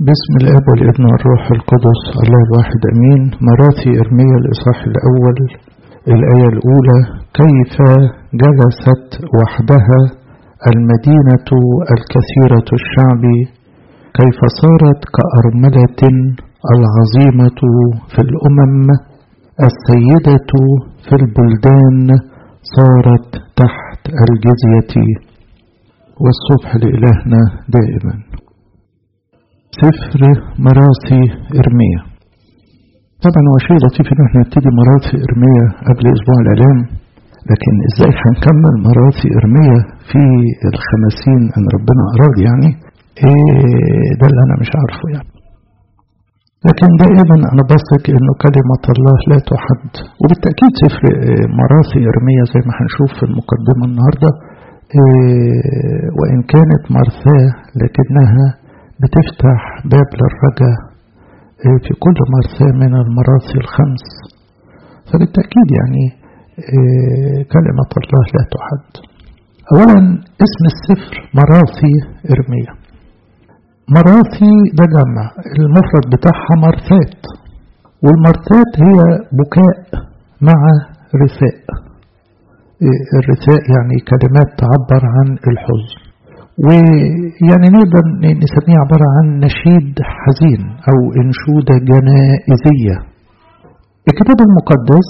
بسم الاب والابن والروح القدس الله الواحد امين مراثي ارميا الاصحاح الاول الايه الاولى كيف جلست وحدها المدينه الكثيره الشعب كيف صارت كارمله العظيمه في الامم السيده في البلدان صارت تحت الجزيه والصبح لالهنا دائما سفر مراسي إرميا طبعا هو شيء لطيف ان احنا نبتدي مراسي إرميا قبل أسبوع الإعلام لكن ازاي هنكمل مراسي إرميا في الخمسين ان ربنا أراد يعني ايه ده اللي أنا مش عارفه يعني لكن دائما أنا بثق إنه كلمة الله لا تحد وبالتأكيد سفر مراسي إرميا زي ما هنشوف في المقدمة النهاردة إيه وإن كانت مرثاة لكنها بتفتح باب للرجاء في كل مرثاة من المراثي الخمس فبالتأكيد يعني كلمة الله لا تحد أولا اسم السفر مراثي إرميا مراثي ده جمع المفرد بتاعها مرثات والمرثات هي بكاء مع رثاء الرثاء يعني كلمات تعبر عن الحزن ويعني نقدر نسميه عبارة عن نشيد حزين أو إنشودة جنائزية الكتاب المقدس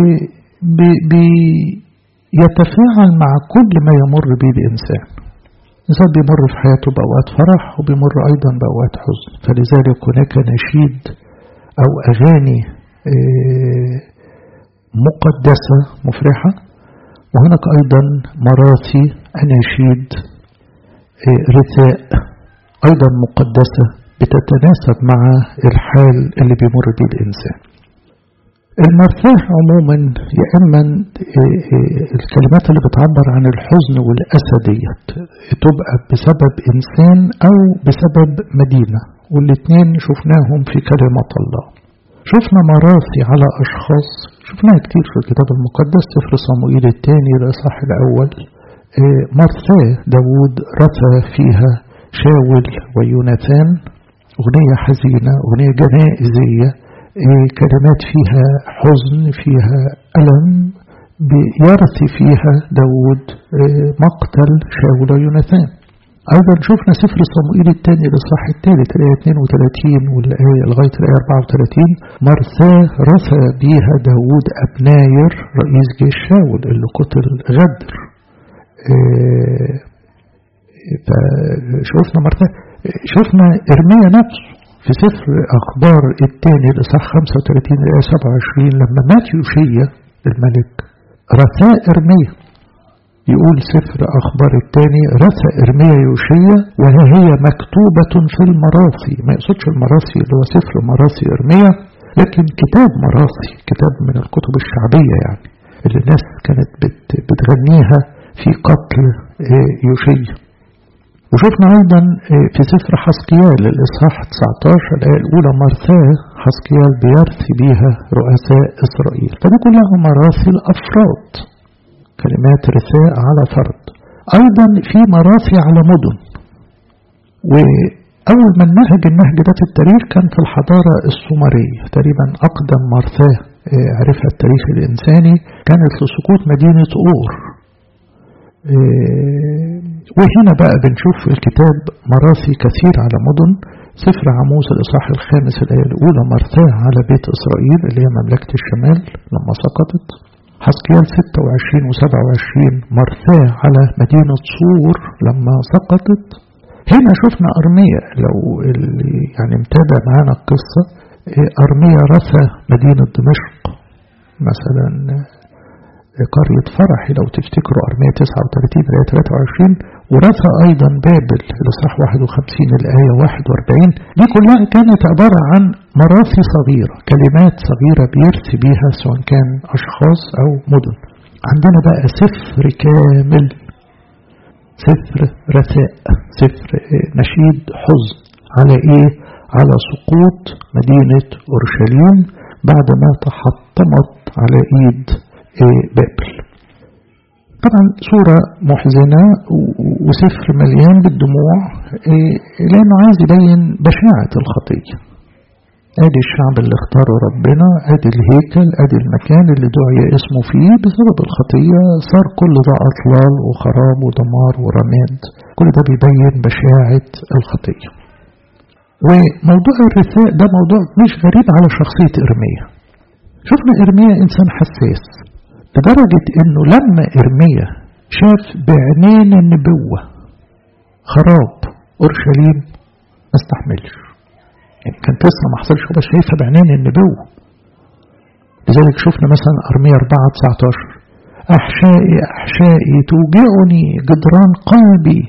بيتفاعل مع كل ما يمر به الإنسان الإنسان بيمر في حياته بأوقات فرح وبيمر أيضا بأوقات حزن فلذلك هناك نشيد أو أغاني مقدسة مفرحة وهناك أيضا مراثي أناشيد رثاء أيضا مقدسة بتتناسب مع الحال اللي بيمر به الإنسان المرثاه عموما يا إما الكلمات اللي بتعبر عن الحزن والأسى ديت تبقى بسبب إنسان أو بسبب مدينة والاثنين شفناهم في كلمة الله شفنا مراثي على أشخاص شفناها كتير في الكتاب المقدس سفر صموئيل الثاني الإصحاح الأول مرثاه داود رثى فيها شاول ويوناثان أغنية حزينة أغنية جنائزية كلمات فيها حزن فيها ألم يرثي فيها داود مقتل شاول ويوناثان أيضا شفنا سفر صموئيل الثاني الإصحاح الثالث الآية 32 والآية لغاية الآية 34 مرثاه رثى بيها داود أبناير رئيس جيش شاول اللي قتل غدر فشوفنا مرة شفنا إرميا نفسه في سفر أخبار الثاني الإصحاح 35 الآية 27 لما مات يوشيا الملك رثاء إرميا يقول سفر أخبار الثاني رثى إرميا يوشيا وها هي مكتوبة في المراثي ما يقصدش المراثي اللي هو سفر مراثي إرميا لكن كتاب مراثي كتاب من الكتب الشعبية يعني اللي الناس كانت بتغنيها في قتل يوشيا وشفنا أيضا في سفر حسقيال الإصحاح 19 الآية الأولى مرثاه حسقيال بيرثي بيها رؤساء إسرائيل فدي كلها مراثي الأفراد كلمات رثاء على فرد أيضا في مراثي على مدن وأول من نهج النهج ده في التاريخ كان في الحضارة السومرية تقريبا أقدم مرثاه عرفها التاريخ الإنساني كانت لسقوط مدينة أور وهنا بقى بنشوف في الكتاب مراثي كثير على مدن سفر عموس الإصحاح الخامس الآية الأولى مرثاه على بيت إسرائيل اللي هي مملكة الشمال لما سقطت حسقيال 26 و 27 مرثاه على مدينة صور لما سقطت هنا شفنا أرمية لو اللي يعني متابع معانا القصة أرمية رثى مدينة دمشق مثلا قرية فرحي لو تفتكروا أرمية 39 الآية 23 ورثى أيضا بابل الإصحاح 51 الآية 41 دي كلها كانت عبارة عن مراثي صغيرة كلمات صغيرة بيرثي بيها سواء كان أشخاص أو مدن عندنا بقى سفر كامل سفر رثاء سفر نشيد حزن على إيه؟ على سقوط مدينة أورشليم بعدما تحطمت على إيد بابل طبعا صورة محزنة وسفر مليان بالدموع إيه لأنه عايز يبين بشاعة الخطية ادي الشعب اللي اختاره ربنا ادي الهيكل ادي المكان اللي دعي اسمه فيه بسبب الخطية صار كل ده اطلال وخراب ودمار ورماد كل ده بيبين بشاعة الخطية وموضوع الرثاء ده موضوع مش غريب على شخصية ارميا شفنا ارميا انسان حساس لدرجة انه لما ارميا شاف بعينين النبوة خراب اورشليم ما استحملش يعني كانت لسه ما حصلش هو شايفها بعينين النبوة لذلك شفنا مثلا أرمية 4 19 أحشائي أحشائي توجعني جدران قلبي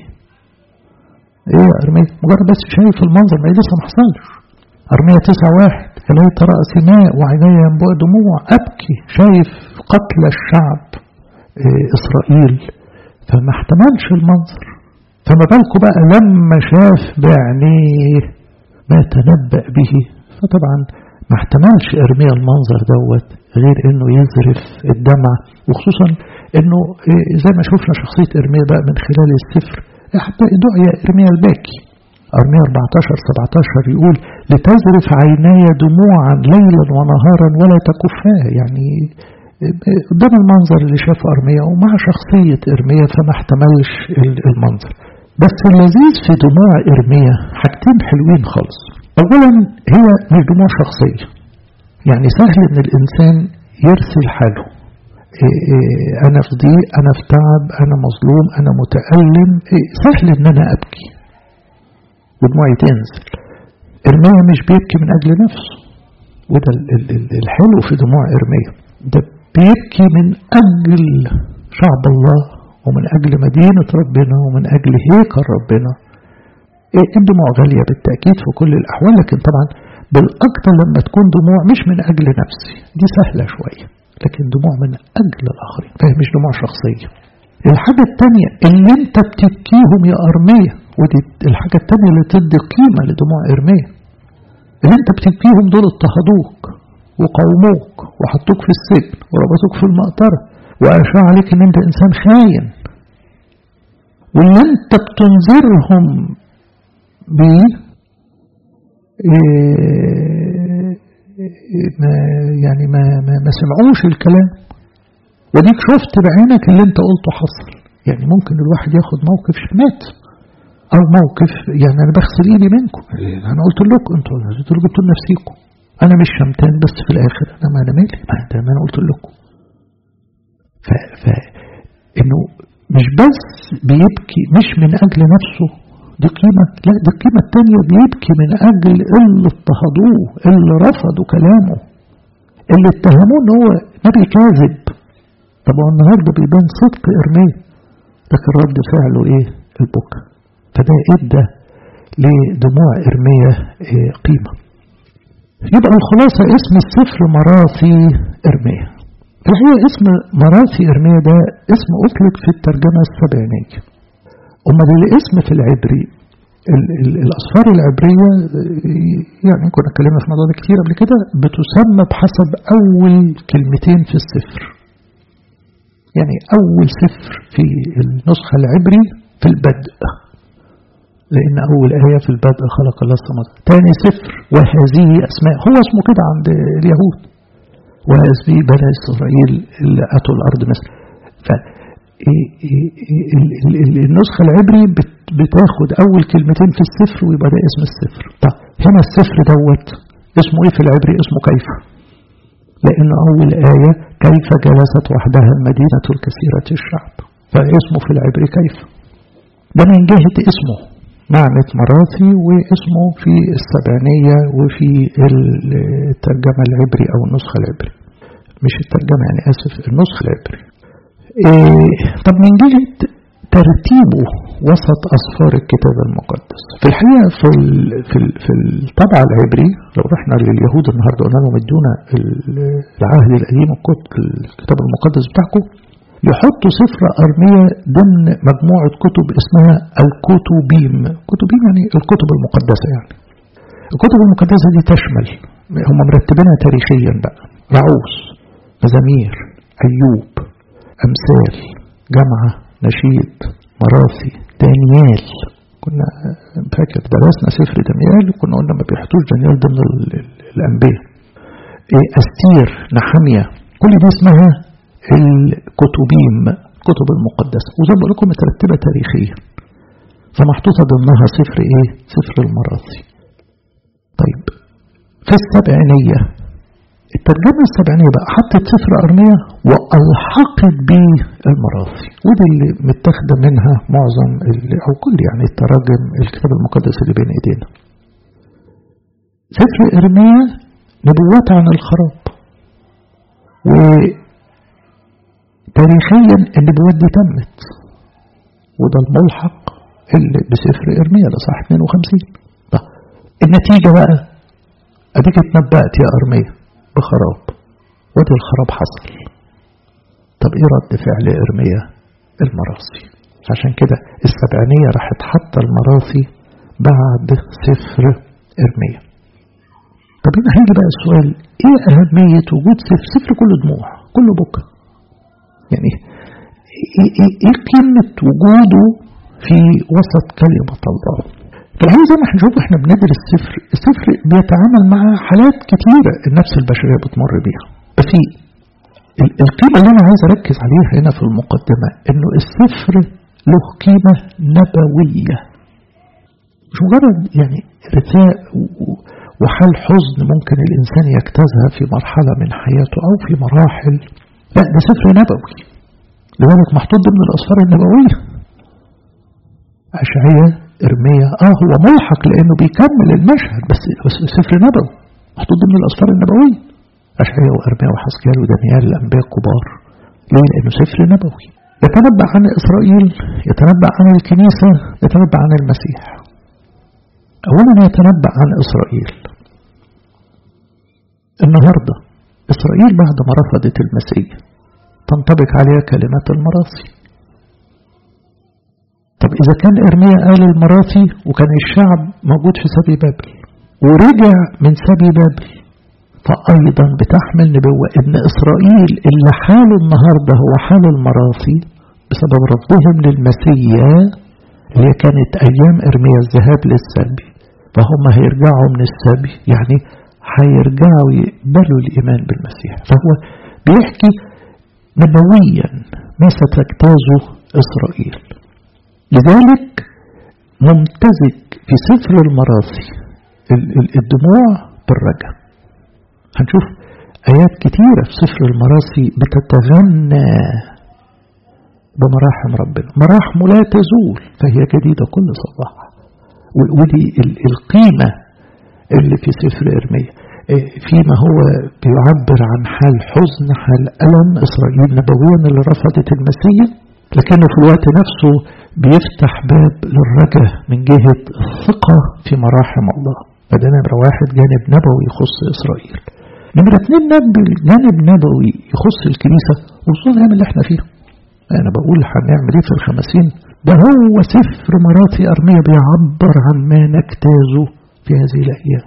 إيه يا أرمية مجرد بس شايف المنظر ما لسه ما حصلش أرمية 9 واحد لقيت رأسي ماء وعيني ينبوع دموع أبكي شايف قتل الشعب إيه إسرائيل فما احتملش المنظر فما بالكم بقى لما شاف بعينيه ما تنبأ به فطبعا ما احتملش ارميا المنظر دوت غير انه يذرف الدمع وخصوصا انه زي ما شفنا شخصية ارميا بقى من خلال السفر حتى دعي ارميا الباكي ارميا 14 17 يقول لتذرف عيناي دموعا ليلا ونهارا ولا تكفاه يعني قدام المنظر اللي شافه ارميا ومع شخصية ارميا فما احتملش المنظر بس اللذيذ في دموع إرميا حاجتين حلوين خالص أولا هي مش دموع شخصية يعني سهل إن الإنسان يرسل حاله إيه إيه أنا في ضيق أنا في تعب أنا مظلوم أنا متألم إيه سهل إن أنا أبكي ودموعي تنزل إرميا مش بيبكي من أجل نفسه وده الحلو في دموع إرميا ده بيبكي من أجل شعب الله ومن أجل مدينة ربنا ومن أجل هيكل ربنا إيه الدموع غالية بالتأكيد في كل الأحوال لكن طبعا بالأكثر لما تكون دموع مش من أجل نفسي دي سهلة شوية لكن دموع من أجل الآخرين فهي مش دموع شخصية الحاجة التانية اللي انت بتبكيهم يا أرمية ودي الحاجة التانية اللي تدي قيمة لدموع إرمية اللي انت بتبكيهم دول اضطهدوك وقوموك وحطوك في السجن وربطوك في المقطرة وأشاع عليك ان انت انسان خاين واللي انت بتنذرهم بيه ما يعني ما, ما, ما سمعوش الكلام وديك شفت بعينك اللي انت قلته حصل يعني ممكن الواحد ياخد موقف مات او موقف يعني انا بغسل ايدي منكم انا قلت لكم انتوا انتوا جبتوا لنفسيكم انا مش شمتان بس في الاخر انا ما انا مالي ما ده ما انا قلت لكم ف, ف انه مش بس بيبكي مش من اجل نفسه دي قيمة لا دي القيمة التانية بيبكي من أجل اللي اضطهدوه اللي رفضوا كلامه اللي اتهموه ان هو نبي كاذب طب هو النهارده بيبان صدق إرميا لكن رد فعله ايه البكاء فده ادى لدموع إرميا إيه قيمة يبقى الخلاصة اسم السفر مراثي إرميا الحقيقة اسم مراثي إرميا ده اسم أطلق في الترجمة السبعينية أما الاسم في العبري ال ال الأصفار العبرية يعني كنا اتكلمنا في الموضوع ده كتير قبل كده بتسمى بحسب أول كلمتين في السفر يعني أول سفر في النسخة العبري في البدء لأن أول آية في البدء خلق الله السماوات ثاني سفر وهذه أسماء هو اسمه كده عند اليهود وهذه بني إسرائيل اللي أتوا الأرض مصر ف النسخة العبري بتاخد أول كلمتين في السفر ويبقى ده اسم السفر طب هنا السفر دوت اسمه ايه في العبري اسمه كيف لأن أول آية كيف جلست وحدها المدينة الكثيرة الشعب فاسمه في العبري كيف ده من جهة اسمه معنى مراثي واسمه في السبعينية وفي الترجمة العبري أو النسخة العبري مش الترجمة يعني آسف النسخة العبري إيه طب من جهة ترتيبه وسط أصفار الكتاب المقدس في الحقيقة في في في الطبع العبري لو رحنا لليهود النهارده قلنا لهم ادونا العهد القديم الكتاب المقدس بتاعكم يحطوا سفر أرمية ضمن مجموعة كتب اسمها الكتبيم كتبيم يعني الكتب المقدسة يعني الكتب المقدسة دي تشمل هم مرتبينها تاريخيا بقى رعوس مزامير أيوب أمثال جامعة نشيد مراثي دانيال كنا فاكر درسنا سفر دانيال كنا قلنا ما بيحطوش دانيال ضمن الأنبياء إيه أستير نحمية كل دي اسمها الكتبين الكتب المقدسة وزي ما بقول لكم مترتبة تاريخيا فمحطوطة ضمنها سفر ايه سفر المراثي طيب في السبعينية الترجمة السبعينية بقى حطت سفر أرمية وألحقت به المراثي ودي اللي متاخدة منها معظم أو كل يعني التراجم الكتاب المقدس اللي بين إيدينا سفر إرميا نبوات عن الخراب وتاريخيا النبوات دي تمت وده الملحق اللي بسفر إرميا لصح 52 طب النتيجة بقى أديك اتنبأت يا أرميا بخراب ودي الخراب حصل طب ايه رد فعل إرميا المراثي عشان كده السبعينية راحت حتى المراثي بعد سفر إرميا طب هنا هيجي بقى السؤال ايه أهمية وجود سفر سفر كله دموع كله بكى يعني ايه, إيه, إيه قيمة وجوده في وسط كلمة الله فالحقيقة زي ما هنشوف احنا بندرس السفر السفر بيتعامل مع حالات كتيرة النفس البشرية بتمر بيها بس القيمة اللي أنا عايز أركز عليها هنا في المقدمة إنه السفر له قيمة نبوية مش مجرد يعني رثاء وحال حزن ممكن الإنسان يجتازها في مرحلة من حياته أو في مراحل لا ده سفر نبوي لذلك محطوط ضمن الأسفار النبوية أشعية إرميا آه هو ملحق لأنه بيكمل المشهد بس سفر نبوي محطوط ضمن الأسفار النبوية أشعية وإرميا وحسكيال ودانيال الأنبياء الكبار ليه؟ لأنه سفر نبوي يتنبأ عن إسرائيل يتنبأ عن الكنيسة يتنبأ عن المسيح أولا يتنبأ عن إسرائيل النهاردة إسرائيل بعد ما رفضت المسيح تنطبق عليها كلمات المراثي طب إذا كان إرميا قال المراثي وكان الشعب موجود في سبي بابل ورجع من سبي بابل فأيضا بتحمل نبوة إن إسرائيل اللي حاله النهاردة هو حال المراثي بسبب رفضهم للمسيا اللي هي كانت أيام إرميا الذهاب للسبي فهم هيرجعوا من السبي يعني هيرجعوا يقبلوا الإيمان بالمسيح فهو بيحكي نبويا ما ستجتازه إسرائيل لذلك ممتزج في سفر المراثي الدموع بالرجاء هنشوف آيات كتيرة في سفر المراثي بتتغنى بمراحم ربنا مراحمه لا تزول فهي جديدة كل صباح ودي القيمة اللي في سفر إرميا فيما هو بيعبر عن حال حزن حال ألم إسرائيل نبويا اللي رفضت المسيح لكنه في الوقت نفسه بيفتح باب للرجاء من جهة الثقة في مراحم الله فده نمرة واحد جانب نبوي يخص إسرائيل نمرة اتنين نبي جانب نبوي يخص الكنيسة وخصوصا الأيام اللي احنا فيها أنا بقول هنعمل إيه في الخمسين ده هو سفر مراتي أرمية بيعبر عن ما نجتازه في هذه الأيام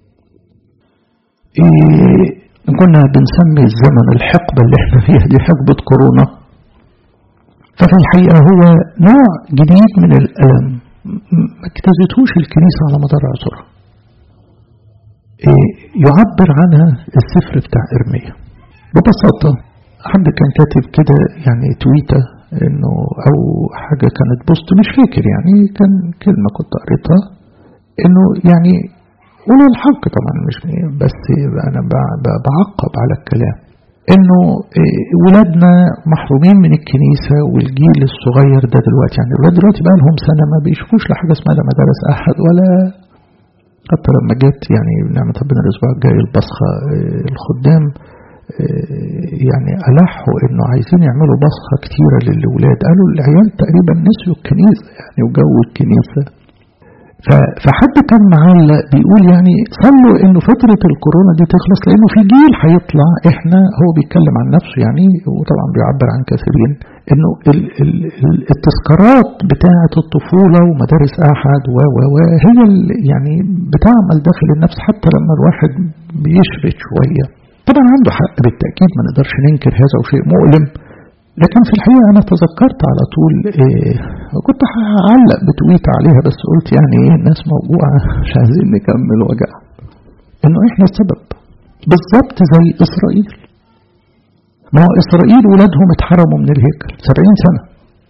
إيه كنا بنسمي الزمن الحقبة اللي احنا فيها دي حقبة كورونا ففي الحقيقة هو نوع جديد من الألم ما اجتازتهوش الكنيسة على مدار عصرها إيه يعبر عنها السفر بتاع إرميا ببساطة حد كان كاتب كده يعني تويتة انه او حاجة كانت بوست مش فاكر يعني كان كلمة كنت قريتها انه يعني قول الحق طبعا مش بس انا بعقب على الكلام انه ولادنا محرومين من الكنيسة والجيل الصغير ده دلوقتي يعني الولاد دلوقتي بقى لهم سنة ما بيشوفوش لا حاجة اسمها لا مدارس احد ولا حتى لما جت يعني نعمة ربنا الاسبوع الجاي البصخة الخدام يعني ألحوا إنه عايزين يعملوا بصخة كتيرة للولاد قالوا العيال تقريبا نسيوا الكنيسة يعني وجو الكنيسة فحد كان معلق بيقول يعني صلوا إنه فترة الكورونا دي تخلص لأنه في جيل هيطلع إحنا هو بيتكلم عن نفسه يعني وطبعا بيعبر عن كثيرين إنه التذكارات بتاعة الطفولة ومدارس أحد و و و هي يعني بتعمل داخل النفس حتى لما الواحد بيشرد شوية طبعا عنده حق بالتأكيد ما نقدرش ننكر هذا وشيء مؤلم لكن في الحقيقة أنا تذكرت على طول إيه وكنت هعلق بتويت عليها بس قلت يعني إيه الناس موجوعة مش عايزين نكمل وجع إنه إحنا السبب بالظبط زي إسرائيل ما هو إسرائيل ولادهم اتحرموا من الهيكل سبعين سنة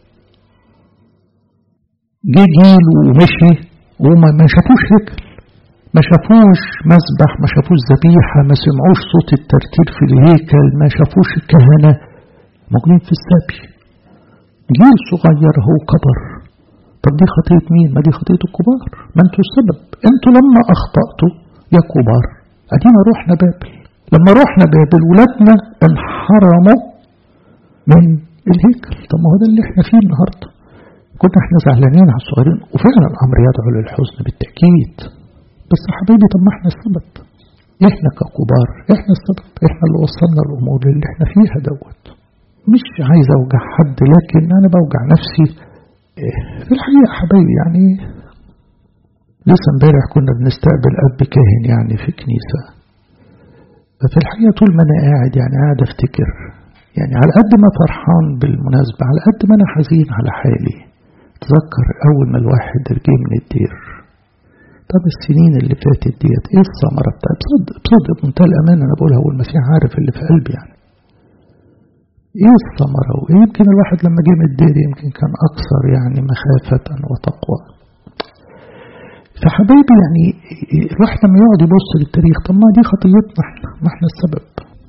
جه جيل ومشي وما ما شافوش هيكل ما شافوش مسبح ما شافوش ذبيحة ما سمعوش صوت الترتيب في الهيكل ما شافوش الكهنة موجودين في السبي جيل صغير هو كبر طب دي خطية مين ما دي خطية الكبار ما انتوا السبب انتوا لما اخطأتوا يا كبار ادينا روحنا بابل لما روحنا بابل ولادنا انحرموا من الهيكل طب ما هو ده اللي احنا فيه النهارده كنا احنا زعلانين على الصغيرين وفعلا الامر يدعو للحزن بالتاكيد بس يا حبيبي طب ما احنا السبب احنا ككبار احنا السبب احنا اللي وصلنا الامور اللي احنا فيها دوت مش عايز اوجع حد لكن انا بوجع نفسي في الحقيقه حبايبي يعني لسه امبارح كنا بنستقبل اب كاهن يعني في كنيسه ففي الحقيقه طول ما انا قاعد يعني قاعد افتكر يعني على قد ما فرحان بالمناسبه على قد ما انا حزين على حالي تذكر اول ما الواحد رجع من الدير طب السنين اللي فاتت ديت ايه الثمره بتاعت بصدق بصدق بمنتهى الامانه انا بقولها والمسيح عارف اللي في قلبي يعني ايه الثمرة ويمكن الواحد لما جه من الدير يمكن كان اكثر يعني مخافة وتقوى فحبايبي يعني الواحد لما يقعد يبص للتاريخ طب ما دي خطيتنا احنا ما احنا السبب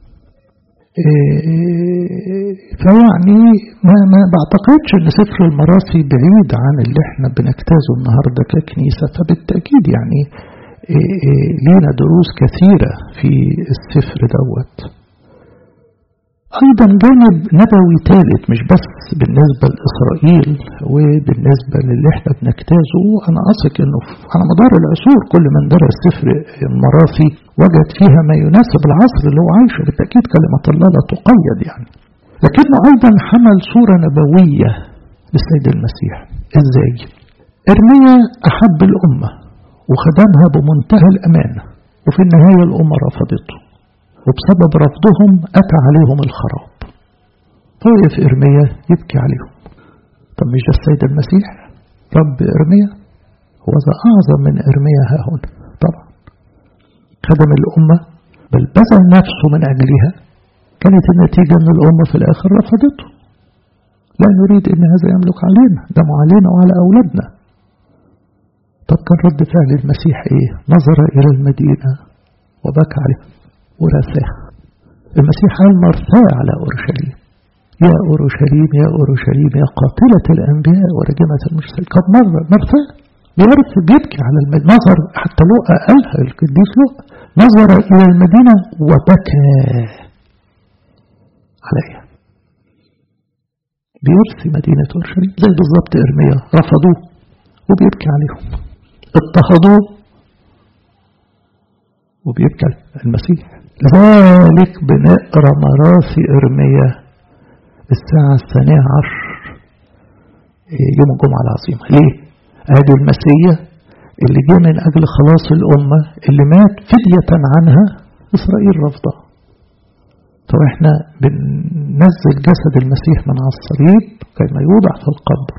فيعني ما, ما بعتقدش ان سفر المراسي بعيد عن اللي احنا بنجتازه النهارده ككنيسه فبالتاكيد يعني لينا دروس كثيره في السفر دوت أيضا جانب نبوي ثالث مش بس بالنسبة لإسرائيل وبالنسبة للي احنا بنجتازه أنا أثق إنه على مدار العصور كل من درس سفر المراثي وجد فيها ما يناسب العصر اللي هو عايشه بالتأكيد كلمة الله لا تقيد يعني لكنه أيضا حمل صورة نبوية للسيد المسيح إزاي؟ إرميا أحب الأمة وخدمها بمنتهى الأمانة وفي النهاية الأمة رفضته وبسبب رفضهم أتى عليهم الخراب فوقف إرميا يبكي عليهم طب مش ده السيد المسيح رب إرميا هو ذا أعظم من إرميا ها هنا طبعا خدم الأمة بل بذل نفسه من أجلها كانت النتيجة أن الأمة في الآخر رفضته لا نريد أن هذا يملك علينا دم علينا وعلى أولادنا طب كان رد فعل المسيح إيه نظر إلى المدينة وبكى عليها ورثاها المسيح قال مرثاة على أورشليم يا أورشليم يا أورشليم يا قاتلة الأنبياء ورجمة المرسل كم مرة مرثاة بيرث بيبكي على المدينة نظر حتى لقى قالها القديس لقى نظر إلى المدينة وبكى عليها بيرثي مدينة أورشليم زي بالظبط إرميا رفضوه وبيبكي عليهم اضطهدوه وبيبكي المسيح لذلك بنقرا مراسي ارميا الساعة الثانية عشر يوم الجمعة العظيمة ليه؟ ادي المسيح اللي جه من اجل خلاص الامة اللي مات فدية عنها اسرائيل رفضها طب احنا بننزل جسد المسيح من على الصليب كما يوضع في القبر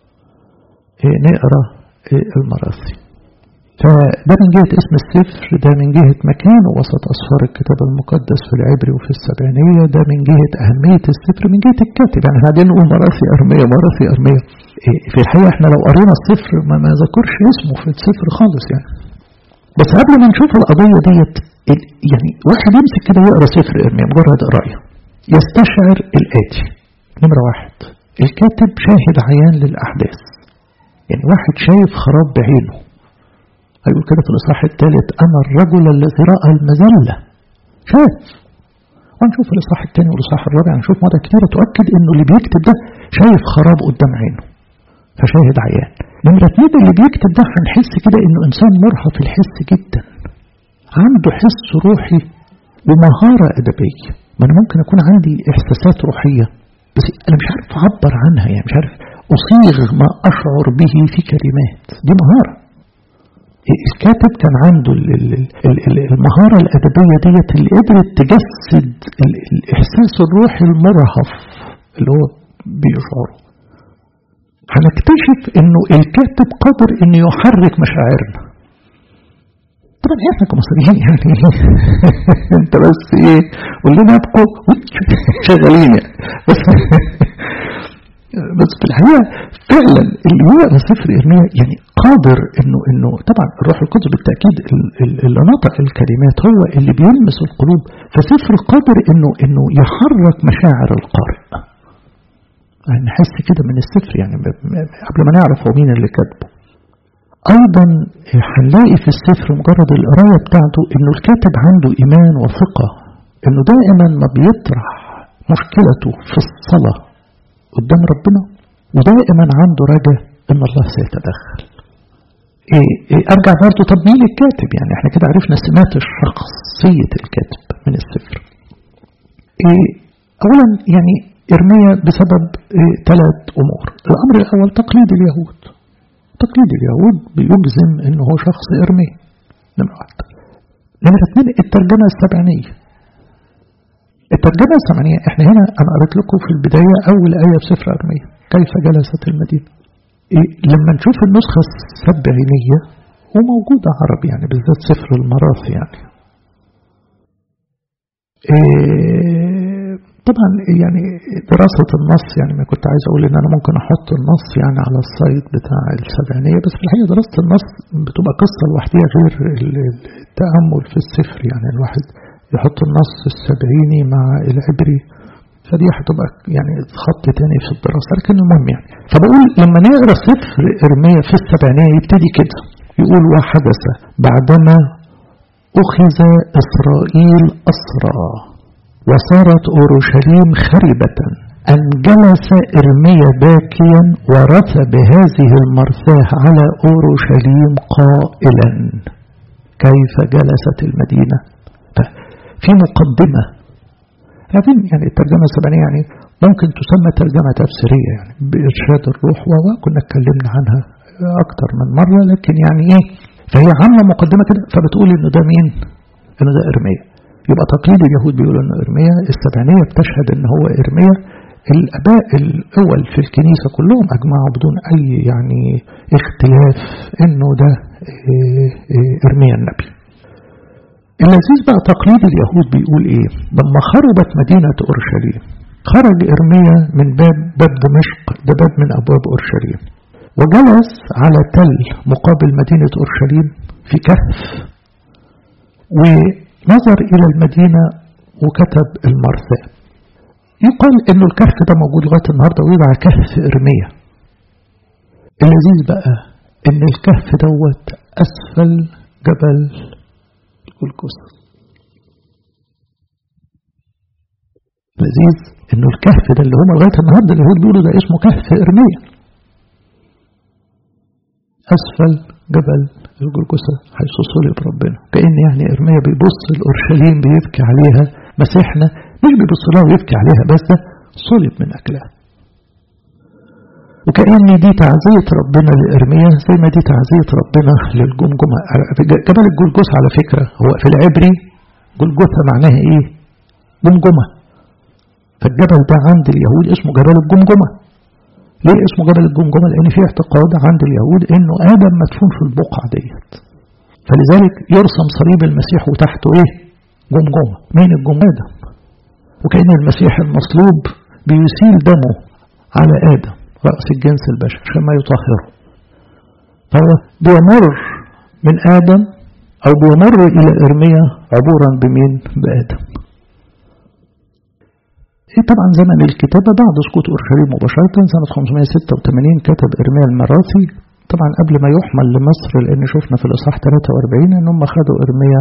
نقرا المراسي فده من جهة اسم السفر ده من جهة مكانه وسط أسفار الكتاب المقدس في العبري وفي السبعينية ده من جهة أهمية السفر من جهة الكاتب يعني احنا قاعدين نقول مراسي أرمية مراسي أرمية في الحقيقة احنا لو قرينا السفر ما, ما ذكرش اسمه في السفر خالص يعني بس قبل ما نشوف القضية ديت يعني واحد يمسك كده يقرا سفر إرميا مجرد قراية يستشعر الآتي نمرة واحد الكاتب شاهد عيان للأحداث يعني واحد شايف خراب بعينه هيقول كده في الإصحاح الثالث أنا الرجل الذي رأى المذلة شاف وهنشوف الإصحاح الثاني والإصحاح الرابع هنشوف مرة كتيرة تؤكد إنه اللي بيكتب ده شايف خراب قدام عينه فشاهد عيان نمرة اتنين اللي بيكتب ده هنحس كده إنه إنسان مرهف الحس جدا عنده حس روحي ومهارة أدبية ما أنا ممكن أكون عندي إحساسات روحية بس أنا مش عارف أعبر عنها يعني مش عارف أصيغ ما أشعر به في كلمات دي مهارة الكاتب كان عنده المهارة الأدبية ديت اللي قدرت تجسد الإحساس الروحي المرهف اللي هو بيشعره هنكتشف انه الكاتب قادر انه يحرك مشاعرنا طبعا احنا كمصريين يعني انت بس ايه قول لنا ابقوا شغالين يعني بس بس في الحقيقه فعلا اللي يقرا سفر ارميا يعني قادر انه انه طبعا الروح القدس بالتاكيد اللي نطق الكلمات هو اللي بيلمس القلوب فسفر قادر انه انه يحرك مشاعر القارئ يعني نحس كده من السفر يعني قبل ما نعرف هو مين اللي كاتبه ايضا هنلاقي في السفر مجرد القرايه بتاعته انه الكاتب عنده ايمان وثقه انه دائما ما بيطرح مشكلته في الصلاه قدام ربنا ودائما عنده رجاء ان الله سيتدخل إيه إيه ارجع برضه طب مين الكاتب يعني احنا كده عرفنا سمات الشخصيه الكاتب من السفر إيه اولا يعني ارميا بسبب إيه ثلاث امور الامر الاول تقليد اليهود تقليد اليهود بيجزم انه هو شخص ارميا نمرة واحد نمرة اثنين الترجمة السبعينية الترجمة السبعينية احنا هنا انا قريت لكم في البداية اول آية في سفر ارميا كيف جلست المدينة إيه لما نشوف النسخة السبعينية وموجودة عربي يعني بالذات سفر المراثي يعني إيه طبعا يعني دراسة النص يعني ما كنت عايز أقول إن أنا ممكن أحط النص يعني على السايت بتاع السبعينية بس في الحقيقة دراسة النص بتبقى قصة لوحدها غير التأمل في السفر يعني الواحد يحط النص السبعيني مع العبري فدي هتبقى يعني خط تاني في الدراسة لكن المهم يعني فبقول لما نقرا سفر إرميا في السبعينية يبتدي كده يقول وحدث بعدما أخذ إسرائيل أسرى وصارت أورشليم خربة أن جلس إرميا باكيا ورث بهذه المرثاة على أورشليم قائلا كيف جلست المدينة في مقدمة عارفين يعني الترجمة السبعينية يعني ممكن تسمى ترجمة تفسيرية يعني بإرشاد الروح وكنا اتكلمنا عنها أكتر من مرة لكن يعني إيه فهي عاملة مقدمة كده فبتقول إنه ده مين؟ إنه ده إرميا يبقى تقليد اليهود بيقولوا إنه إرميا السبعينية بتشهد إن هو إرميا الآباء الأول في الكنيسة كلهم أجمعوا بدون أي يعني اختلاف إنه ده إرميا النبي اللذيذ بقى تقليد اليهود بيقول ايه لما خربت مدينة اورشليم خرج ارميا من باب باب دمشق ده باب من ابواب اورشليم وجلس على تل مقابل مدينة اورشليم في كهف ونظر الى المدينة وكتب المرثاة يقال انه الكهف ده موجود لغاية النهاردة ويدعى كهف ارميا اللذيذ بقى ان الكهف دوت اسفل جبل الجلجثة لذيذ انه الكهف ده اللي هم لغايه النهارده اليهود بيقولوا ده اسمه كهف ارميا اسفل جبل الجلجثة حيث صلب ربنا كأن يعني ارميا بيبص لاورشليم بيبكي عليها مسيحنا مش بيبص لها ويبكي عليها بس ده صلب من اجلها وكأن دي تعزية ربنا لإرميا زي ما دي تعزية ربنا للجمجمة جبل الجلجثة على فكرة هو في العبري جلجثة معناها إيه؟ جمجمة فالجبل ده عند اليهود اسمه جبل الجمجمة ليه اسمه جبل الجمجمة؟ لأن في اعتقاد عند اليهود إنه آدم مدفون في البقعة ديت فلذلك يرسم صليب المسيح وتحته إيه؟ جمجمة مين الجمجمة؟ آدم وكأن المسيح المصلوب بيسيل دمه على آدم رأس الجنس البشري عشان ما يطهره فهو بيمر من آدم أو بيمر إلى إرميا عبورا بمين بآدم إيه طبعا زمن الكتابة بعد سقوط أورشليم مباشرة سنة 586 كتب إرميا المراثي طبعا قبل ما يحمل لمصر لأن شفنا في الإصحاح 43 إن هم خدوا إرميا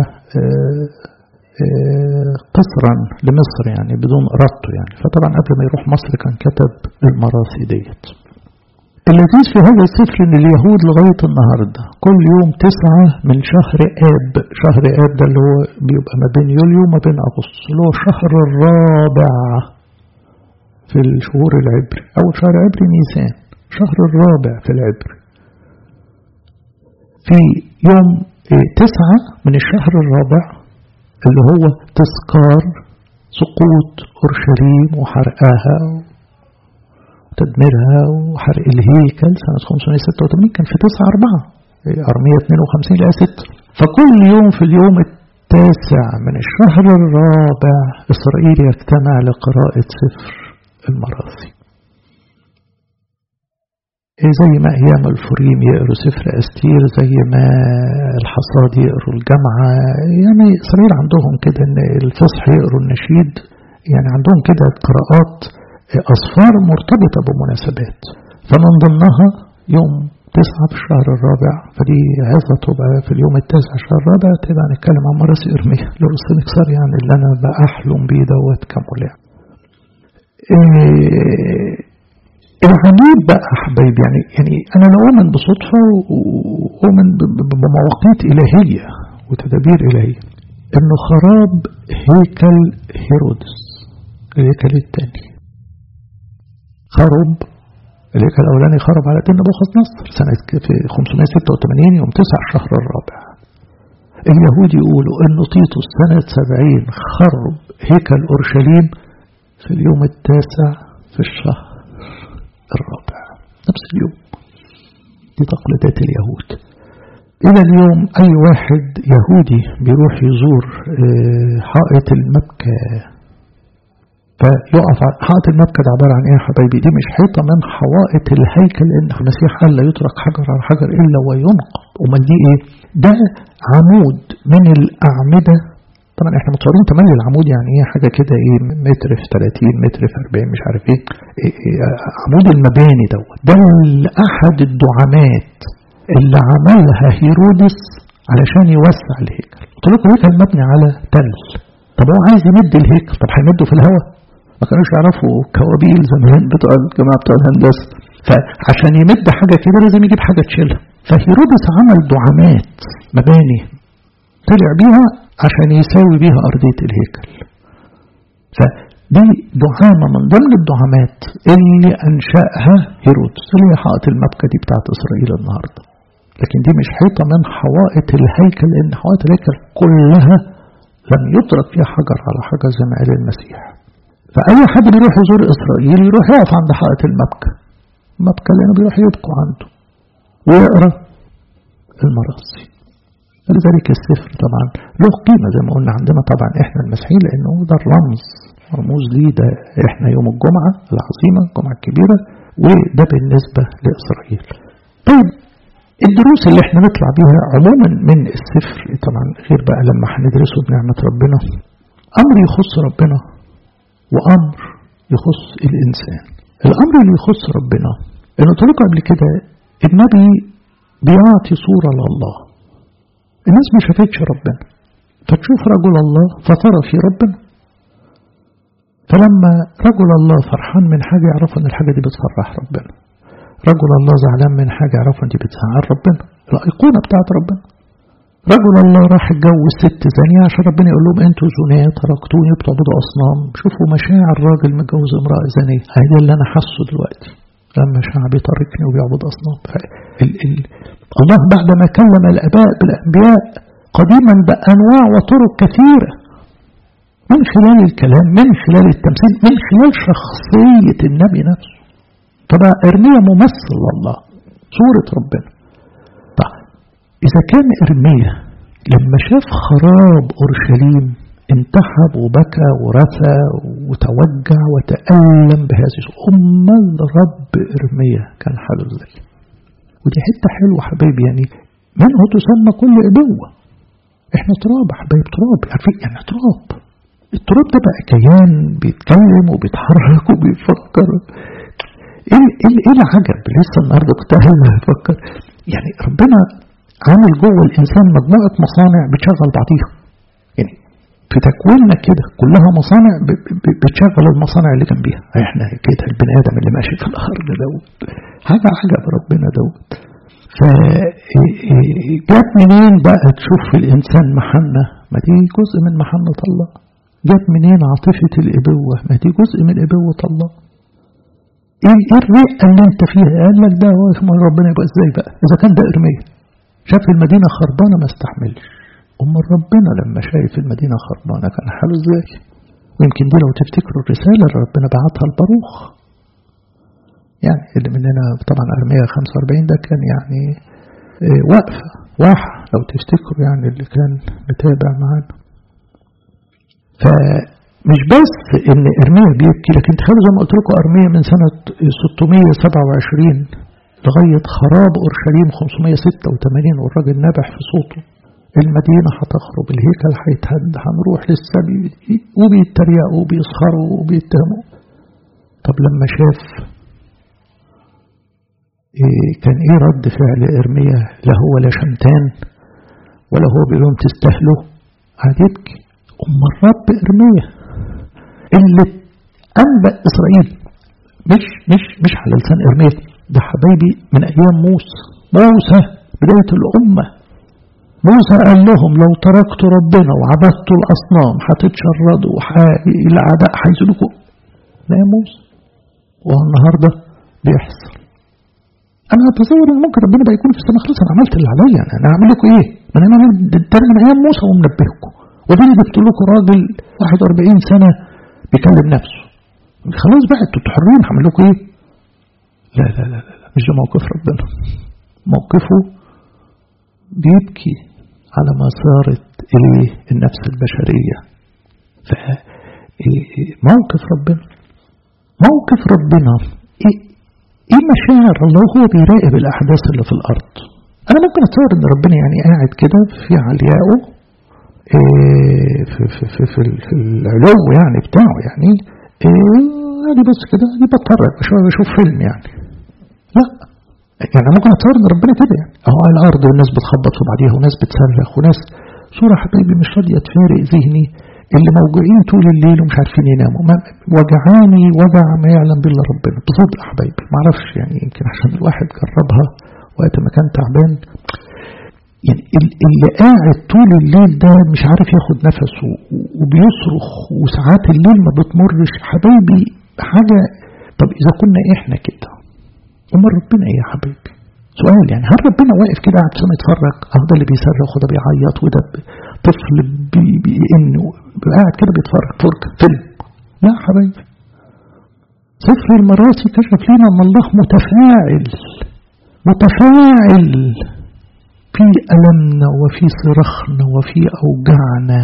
قصرا لمصر يعني بدون إرادته يعني فطبعا قبل ما يروح مصر كان كتب المراثي ديت اللذيذ في هذا السفر ان اليهود لغاية النهاردة كل يوم تسعة من شهر آب شهر آب ده اللي هو بيبقى ما بين يوليو وما بين أغسطس اللي هو الشهر الرابع في الشهور العبري أول شهر عبري نيسان شهر الرابع في العبري في يوم تسعة من الشهر الرابع اللي هو تذكار سقوط أورشليم وحرقها وتدميرها وحرق الهيكل سنة 586 كان في 9 4 أرمية 52 إلى 6 فكل يوم في اليوم التاسع من الشهر الرابع إسرائيل يجتمع لقراءة سفر المراثي زي ما أيام الفريم يقروا سفر أستير زي ما الحصاد يقروا الجامعة يعني إسرائيل عندهم كده إن الفصح يقروا النشيد يعني عندهم كده قراءات أصفار مرتبطة بمناسبات فمن ضمنها يوم تسعة في الشهر الرابع فدي عظة تبقى في اليوم التاسع الشهر الرابع تبقى نتكلم عن مراسي إرمية لرسل يعني اللي أنا بأحلم بيه دوت كمولع إيه العجيب بقى حبايبي يعني يعني انا لا اؤمن بصدفه واؤمن بمواقيت الهيه وتدابير الهيه انه خراب هيكل هيرودس الهيكل الثاني خرب الهيكل الاولاني خرب على دين نبوخذ نصر سنه في 586 يوم 9 الشهر الرابع اليهود يقولوا انه تيتوس سنه 70 خرب هيكل اورشليم في اليوم التاسع في الشهر الرابع نفس اليوم دي تقليدات اليهود إلى اليوم أي واحد يهودي بيروح يزور حائط المبكى فيقف حائط المبكى ده عبارة عن إيه يا حبايبي دي مش حيطة من حوائط الهيكل لأن المسيح قال لا يترك حجر على حجر إلا وينقض أمال دي إيه؟ ده عمود من الأعمدة طبعا احنا متصورين تملي العمود يعني ايه حاجه كده ايه متر في 30 متر في 40 مش عارف ايه, إيه, إيه عمود المباني دوت ده احد الدعامات اللي عملها هيرودس علشان يوسع الهيكل قلت لكم الهيكل مبني على تل طب هو عايز يمد الهيكل طب هيمده في الهواء ما كانوش يعرفوا كوابيل زمان بتوع الجماعه بتوع الهندسه فعشان يمد حاجه كده لازم يجيب حاجه تشيلها فهيرودس عمل دعامات مباني طلع بيها عشان يساوي بيها أرضية الهيكل فدي دعامة من ضمن الدعامات اللي أنشأها هيرودس اللي هي حائط المبكى دي بتاعت إسرائيل النهاردة لكن دي مش حيطة من حوائط الهيكل لأن حوائط الهيكل كلها لم يترك فيها حجر على حجر زي ما قال المسيح فأي حد بيروح يزور إسرائيل يروح يقف عند حائط المبكى المبكى لأنه بيروح يبقوا عنده ويقرأ المراسي لذلك السفر طبعا له قيمة زي ما قلنا عندنا طبعا احنا المسيحيين لانه ده الرمز رموز ليه ده احنا يوم الجمعة العظيمة الجمعة الكبيرة وده بالنسبة لإسرائيل طيب الدروس اللي احنا نطلع بيها عموما من السفر طبعا غير بقى لما هندرسه بنعمة ربنا أمر يخص ربنا وأمر يخص الإنسان الأمر اللي يخص ربنا إنه طريقة قبل كده النبي بيعطي صورة لله الناس ما شافتش ربنا فتشوف رجل الله فترى في ربنا فلما رجل الله فرحان من حاجة يعرفوا ان الحاجة دي بتفرح ربنا رجل الله زعلان من حاجة يعرفوا ان دي بتزعل ربنا الأيقونة بتاعت ربنا رجل الله راح اتجوز ست زانية عشان ربنا يقول لهم انتوا زناة تركتوني بتعبدوا أصنام شوفوا مشاعر راجل متجوز امرأة زانية هذا اللي أنا حاسه دلوقتي لما شعبي تركني وبيعبد أصنام ال ال الله بعدما كلم الآباء بالأنبياء قديما بأنواع وطرق كثيرة من خلال الكلام من خلال التمثيل من خلال شخصية النبي نفسه طبعا إرميا ممثل لله صورة ربنا طيب إذا كان إرميا لما شاف خراب أورشليم انتحب وبكى ورثى وتوجع وتألم بهذه أم الرب إرميا كان حاله ازاي ودي حتة حلوة حبايبي يعني منه تسمى كل إبوة احنا تراب حبايب تراب عارفين يعني تراب التراب ده بقى كيان بيتكلم وبيتحرك وبيفكر ايه ايه ايه العجب لسه النهارده كنت بفكر يعني ربنا عامل جوه الانسان مجموعه مصانع بتشغل بعضيها يعني في تكويننا كده كلها مصانع بتشغل المصانع اللي جنبيها احنا كده البني ادم اللي ماشي في الارض دوت حاجه عجب ربنا دوت فجات منين بقى تشوف في الانسان محنه ما دي جزء من محنه الله جات منين عاطفه الابوه ما دي جزء من ابوه الله ايه الرقه اللي انت فيها قال لك ده هو اسمه ربنا يبقى ازاي بقى اذا كان ده ارميه شاف المدينه خربانه ما استحملش أمال ربنا لما شايف المدينة خربانة كان حاله ازاي ويمكن دي لو تفتكروا الرسالة اللي ربنا بعتها لباروخ يعني اللي مننا طبعا أرمية 45 ده كان يعني وقفة واحة لو تفتكروا يعني اللي كان متابع معانا فمش بس ان ارميا بيبكي لكن تخيلوا زي ما قلت لكم ارميا من سنة 627 لغاية خراب اورشليم 586 والراجل نابح في صوته المدينة هتخرب الهيكل هيتهد هنروح للسبي وبيتريقوا وبيسخروا وبيتهموا طب لما شاف إيه كان ايه رد فعل ارميا لا هو لا شمتان ولا هو بيقول لهم تستاهلوا قعد يبكي ام الرب ارميا اللي انبأ اسرائيل مش مش مش على لسان ارميا ده حبايبي من ايام موسى موسى بدايه الامه موسى قال لهم لو تركتوا ربنا وعبدتوا الاصنام هتتشردوا الاعداء هيسلكوا لا يا موسى والنهارده بيحصل انا اتصور ان ممكن ربنا بقى يكون في السماء خلاص انا عملت اللي عليا انا انا هعمل لكم ايه؟ ما انا ده من ايام موسى ومنبهكم وديني جبت لكم راجل 41 سنه بيكلم نفسه خلاص بقى انتوا حرين هعمل لكم ايه؟ لا لا لا لا مش ده موقف ربنا موقفه بيبكي على ما صارت اليه النفس البشريه ف موقف ربنا موقف ربنا ايه ايه مشاعر الله هو بيراقب الاحداث اللي في الارض انا ممكن اتصور ان ربنا يعني قاعد كده في عليائه إيه في, في, في, في, في العلو يعني بتاعه يعني ايه ادي بس كده ادي بتفرج شويه بشوف فيلم يعني لا يعني ممكن اتصور ان ربنا كده يعني اهو على الارض والناس بتخبط في بعضيها وناس بتصرخ وناس صوره حبايبي مش راضيه تفارق ذهني اللي موجوعين طول الليل ومش عارفين يناموا وجعاني وجع ما يعلم بالله ربنا بصدق حبايبي ما اعرفش يعني يمكن عشان الواحد جربها وقت ما كان تعبان يعني اللي قاعد طول الليل ده مش عارف ياخد نفسه وبيصرخ وساعات الليل ما بتمرش حبايبي حاجة طب إذا كنا إحنا كده أمال ربنا إيه يا حبايبي سؤال يعني هل ربنا واقف كده قاعد سامع يتفرج اهو ده اللي بيصرخ وده بيعيط وده طفل بيئن قاعد كده بيتفرج فرجة فيلم لا حبايبي سفر المراسي كشف لنا ان الله متفاعل متفاعل في ألمنا وفي صرخنا وفي أوجعنا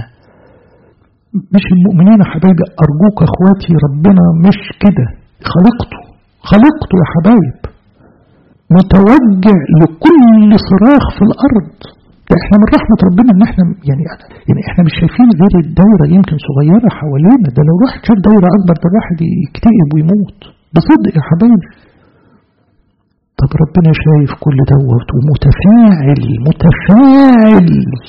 مش المؤمنين يا حبايبي أرجوك أخواتي ربنا مش كده خلقته خلقته يا حبايب متوجع لكل صراخ في الأرض ده احنا من رحمة ربنا ان احنا يعني يعني احنا مش شايفين غير الدايرة يمكن صغيرة حوالينا ده لو الواحد شاف دايرة أكبر ده الواحد يكتئب ويموت بصدق يا حبايبي طب ربنا شايف كل دوت ومتفاعل متفاعل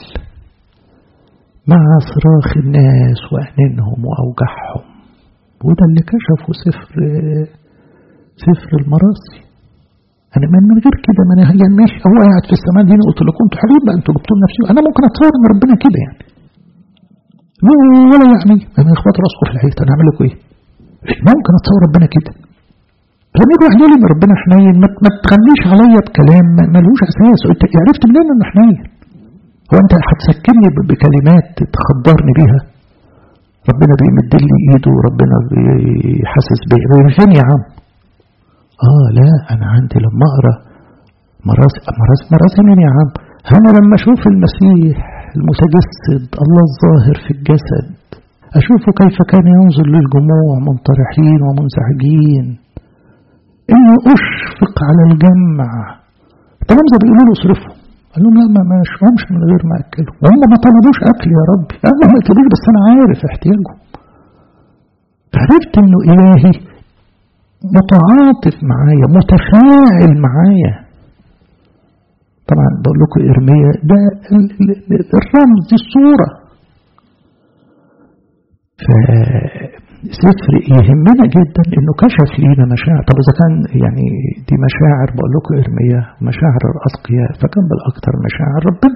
مع صراخ الناس وأنينهم وأوجاعهم وده اللي كشفه سفر سفر المراسي انا من غير كده ما انا يعني ماشي هو قاعد في السماء دي قلت لكم انتوا حلوين بقى انتوا جبتوا نفسي انا ممكن اتصور ان ربنا كده يعني ولا يعني انا اخبط راسكم في الحيط انا اعمل لكم ايه؟ ممكن اتصور ربنا كده لما يجي واحد يقول ان ربنا حنين ما, ما تغنيش عليا بكلام ملوش اساس انت عرفت منين انه حنين؟ هو انت هتسكنني بكلمات تخدرني بيها؟ ربنا بيمد لي ايده وربنا بيحسس بيا فين يا عم؟ اه لا انا عندي لما اقرا مراسي مراسي مراسي مين يا عم انا لما اشوف المسيح المتجسد الله الظاهر في الجسد اشوفه كيف كان ينظر للجموع منطرحين ومنزعجين اني اشفق على الجمع طبعا زي بيقولوا له اصرفوا قال لهم لا ما ما اشربش من غير ما اكلهم وهم ما طلبوش اكل يا ربي هم ما يطلبوش بس انا عارف احتياجهم عرفت انه الهي متعاطف معايا متفاعل معايا طبعا بقول لكم ارميا ده الرمز دي الصوره فسفر يهمنا جدا انه كشف لينا مشاعر طب اذا كان يعني دي مشاعر بقول لكم ارميا مشاعر الاتقياء فكان بالاكثر مشاعر ربنا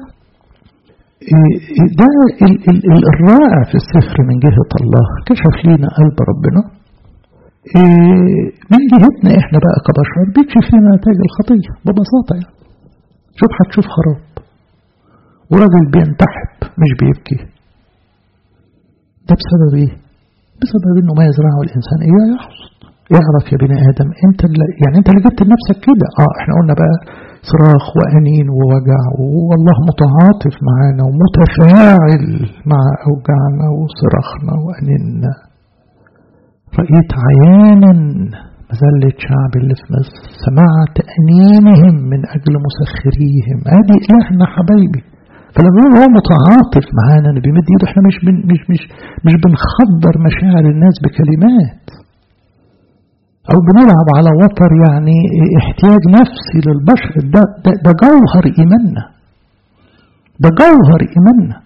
ده الرائع في السفر من جهه الله كشف لينا قلب ربنا من جهتنا احنا بقى كبشر بيكشف لنا نتائج الخطية ببساطة يعني شوف هتشوف خراب وراجل بينتحب مش بيبكي ده بسبب ايه؟ بسبب انه ما يزرعه الانسان ايه يحصد اعرف يا بني ادم انت اللي يعني انت اللي جبت لنفسك كده اه احنا قلنا بقى صراخ وانين ووجع والله متعاطف معانا ومتفاعل مع اوجاعنا وصراخنا وانيننا رأيت عيانا مذلة شعب اللي في مصر سمعت أنينهم من أجل مسخريهم ادي إلهنا حبايبي فلما هو متعاطف معانا أنا بيمد إيده احنا مش بن مش مش مش بنخدر مشاعر الناس بكلمات أو بنلعب على وتر يعني احتياج نفسي للبشر ده, ده, ده جوهر إيماننا ده جوهر إيماننا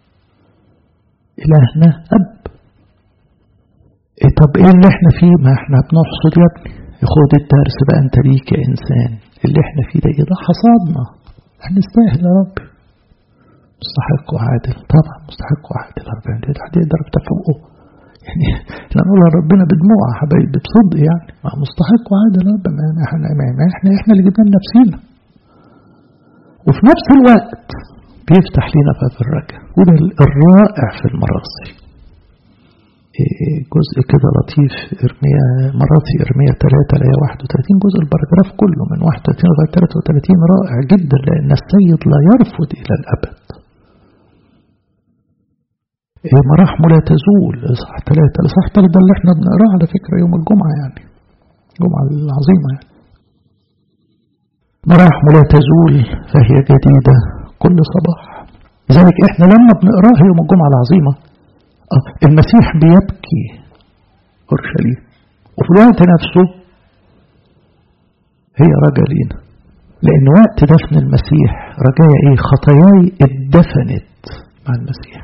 إلهنا أب إيه طب إيه اللي إحنا فيه ما إحنا بنحصد يا ابني خد الدرس بقى أنت ليك يا إنسان اللي إحنا فيه ده إيه ده حصادنا هنستاهل يا رب مستحق وعادل طبعا مستحق وعادل ربنا حد يقدر تفوقه يعني احنا نقول ربنا بدموع يا حبايبي بصدق يعني ما مستحق وعادل رب ما احنا ما احنا احنا اللي جبنا لنفسينا وفي نفس الوقت بيفتح لنا باب الرجاء وده الرائع في المراسي جزء كده لطيف ارميا مراسي ارميا 3 لايه 31 جزء البراجراف كله من 31 لغايه 33 رائع جدا لان السيد لا يرفض الى الابد مراحمه لا تزول اصحاح ثلاثة الاصحاح ثلاثة ده اللي احنا بنقراه على فكرة يوم الجمعة يعني الجمعة العظيمة يعني مراحمه لا تزول فهي جديدة كل صباح لذلك احنا لما بنقراها يوم الجمعة العظيمة اه المسيح بيبكي أورشليم وفي الوقت نفسه هي رجا لينا لأن وقت دفن المسيح رجايا ايه خطاياي اتدفنت مع المسيح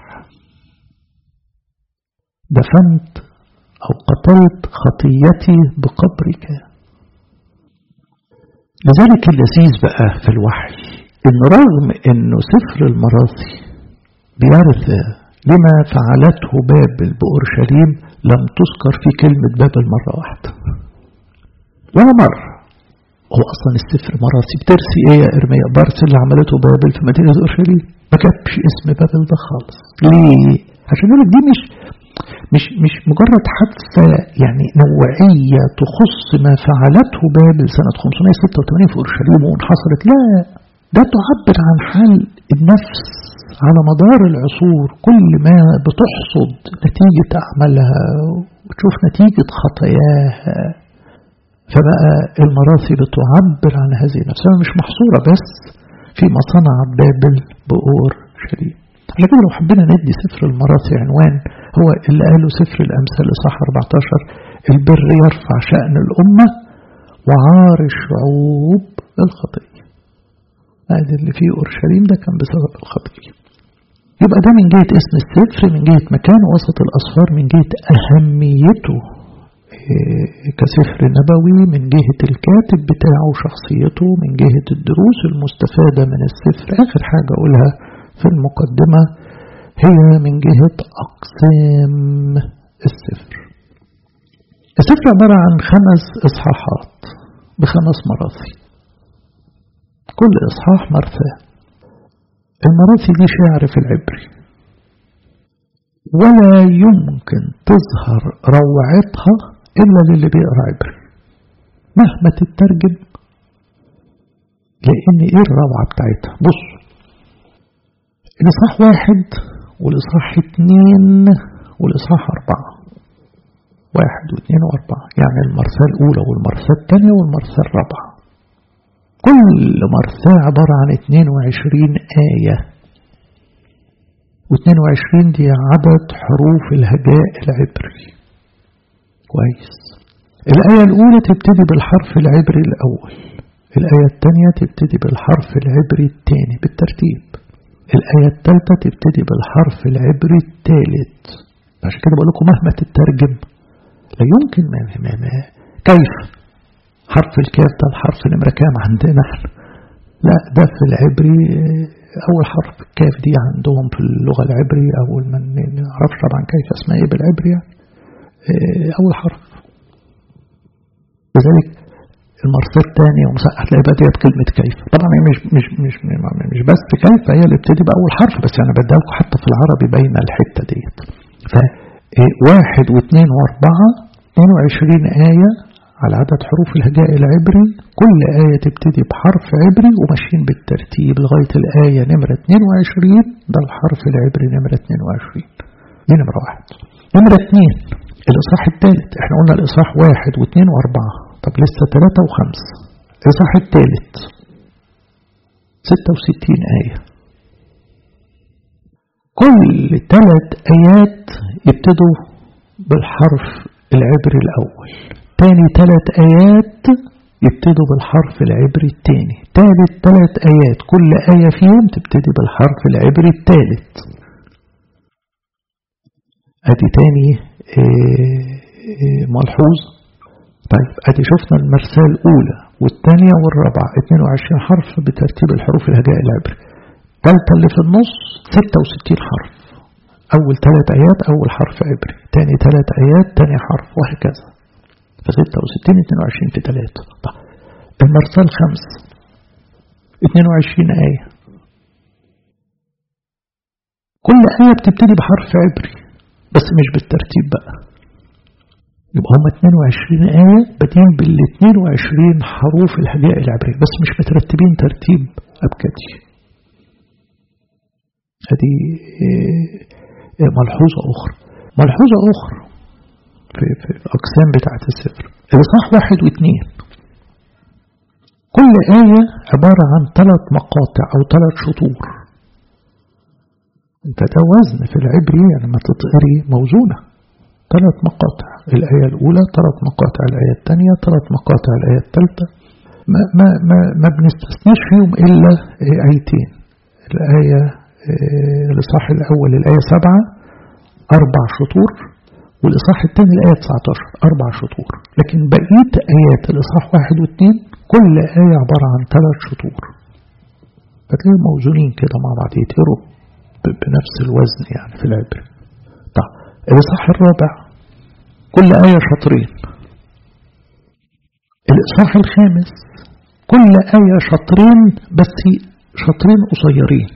دفنت أو قتلت خطيتي بقبرك لذلك اللذيذ بقى في الوحي إن رغم إنه سفر المراثي بيعرف لما فعلته بابل بأورشليم لم تذكر في كلمة بابل مرة واحدة ولا مرة هو أصلا السفر مراسي بترسي إيه يا إرميا برس اللي عملته بابل في مدينة أورشليم ما جابش اسم بابل ده خالص ليه؟ عشان يقول دي مش مش مش مجرد حادثة يعني نوعية تخص ما فعلته بابل سنة 586 في أورشليم وانحصرت لا ده تعبر عن حال النفس على مدار العصور كل ما بتحصد نتيجة أعمالها وتشوف نتيجة خطاياها فبقى المراثي بتعبر عن هذه النفس مش محصورة بس فيما صنعت بابل بأورشليم عشان كده لو حبينا ندي سفر المراثي عنوان هو اللي قاله سفر الأمثال صح 14 البر يرفع شأن الأمة وعار الشعوب الخطية هذا اللي فيه أورشليم ده كان بسبب الخطية يبقى ده من جهة اسم السفر من جهة مكانه وسط الأصفار من جهة أهميته كسفر نبوي من جهة الكاتب بتاعه شخصيته من جهة الدروس المستفادة من السفر آخر حاجة أقولها في المقدمة هي من جهة أقسام السفر السفر عبارة عن خمس إصحاحات بخمس مراثي كل إصحاح مرثاة المراثي دي شعر في العبري ولا يمكن تظهر روعتها إلا للي بيقرأ عبري مهما تترجم لأن إيه الروعة بتاعتها بصوا الإصحاح واحد والإصحاح اتنين والإصحاح أربعة واحد واثنين وأربعة يعني المرثاة الأولى والمرثاة الثانية والمرثاة الرابعة كل مرثاة عبارة عن 22 آية و22 دي عدد حروف الهجاء العبري كويس الآية الأولى تبتدي بالحرف العبري الأول الآية الثانية تبتدي بالحرف العبري الثاني بالترتيب الآية الثالثة تبتدي بالحرف العبري الثالث عشان كده بقول لكم مهما تترجم لا يمكن ما, ما, ما كيف حرف الكاف ده الحرف نمرة كام عندنا احنا لا ده في العبري أول حرف الكاف دي عندهم في اللغة العبري أول ما نعرفش طبعا كيف اسمها ايه بالعبري يعني أول حرف لذلك المرسال الثاني هتلاقي بقى ديت كلمة كيف طبعا هي مش مش مش مش بس كيف هي اللي بتبتدي بأول حرف بس أنا بديها لكم حتى في العربي باينة الحتة ديت ف واحد واثنين وأربعة 22 آية على عدد حروف الهجاء العبري كل آية تبتدي بحرف عبري وماشيين بالترتيب لغاية الآية نمرة 22 ده الحرف العبري نمرة 22 دي نمرة واحد نمرة اثنين الإصحاح الثالث احنا قلنا الإصحاح واحد واثنين وأربعة طب لسه ثلاثة وخمسة الإصحاح الثالث 66 آية كل ثلاث آيات يبتدوا بالحرف العبري الأول تاني ثلاث آيات يبتدوا بالحرف العبري الثاني ثالث ثلاث آيات كل آية فيهم تبتدي بالحرف العبري الثالث أدي تاني ملحوظ طيب أدي شفنا المرسال الأولى والثانية والرابعة 22 حرف بترتيب الحروف الهجاء العبري الثالثة اللي في النص 66 حرف أول ثلاث آيات أول حرف عبري تاني ثلاث آيات تاني حرف وهكذا ف 66 22 في 3 طيب المرسال خمس 22 آية كل آية بتبتدي بحرف عبري بس مش بالترتيب بقى يبقى هم 22 آية بادئين بال 22 حروف الهجاء العبرية بس مش مترتبين ترتيب أبكتي هذه ملحوظة أخرى ملحوظة أخرى في, في الأقسام بتاعة السفر الإصحاح واحد واثنين كل آية عبارة عن ثلاث مقاطع أو ثلاث شطور انت ده وزن في العبري يعني ما تتقري موزونة ثلاث مقاطع الآية الأولى ثلاث مقاطع الآية الثانية ثلاث مقاطع الآية الثالثة ما, ما, ما, ما بنستثناش فيهم إلا آيتين الآية الإصحاح الأول الآية سبعة أربع شطور والإصحاح الثاني الآية 19 أربع شطور لكن بقية آيات الإصحاح واحد واثنين كل آية عبارة عن ثلاث شطور فتلاقيهم موزونين كده مع بعض يتقروا بنفس الوزن يعني في العبر طيب الإصحاح الرابع كل آية شطرين الإصحاح الخامس كل آية شطرين بس شطرين قصيرين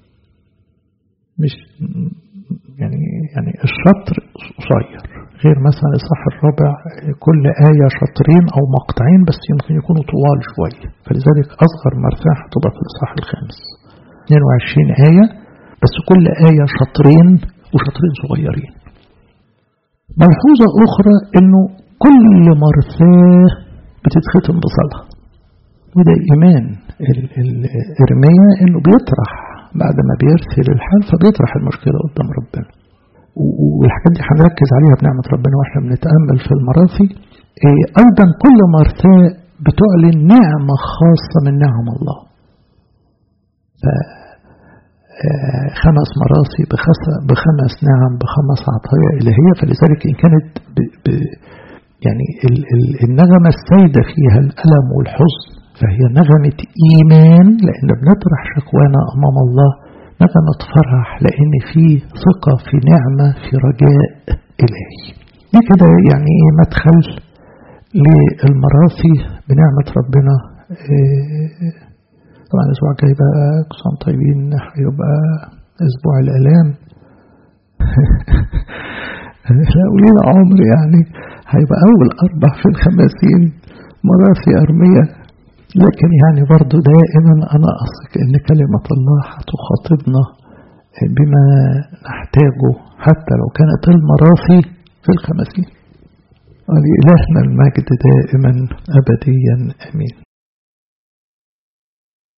مش يعني يعني الشطر قصير غير مثلا الإصحاح الرابع كل آية شطرين أو مقطعين بس يمكن يكونوا طوال شوية فلذلك أصغر مرتاح تبقى في الإصحاح الخامس 22 آية بس كل آية شطرين وشطرين صغيرين ملحوظة أخرى إنه كل مرثاه بتتختم بصلاة وده إيمان الإرمية إنه بيطرح بعد ما بيرسل الحال فبيطرح المشكلة قدام ربنا والحاجات دي هنركز عليها بنعمة ربنا واحنا بنتأمل في المراثي أيضا كل مرثاة بتعلن نعمة خاصة من نعم الله خمس مراسي بخمس نعم بخمس عطايا إلهية فلذلك إن كانت ب ب يعني ال ال النغمة السيدة فيها الألم والحزن فهي نغمة إيمان لأن بنطرح شكوانا أمام الله نغمة فرح لأن في ثقة في نعمة في رجاء إلهي دي كده يعني مدخل للمراثي بنعمة ربنا طبعا الأسبوع الجاي بقى كسان طيبين هيبقى أسبوع الآلام لا ولينا عمر يعني هيبقى أول أربع في الخمسين مراثي أرمية لكن يعني برضو دائما أنا أثق إن كلمة الله هتخاطبنا بما نحتاجه حتى لو كانت المراثي في الخمسين ولإلهنا المجد دائما أبديا أمين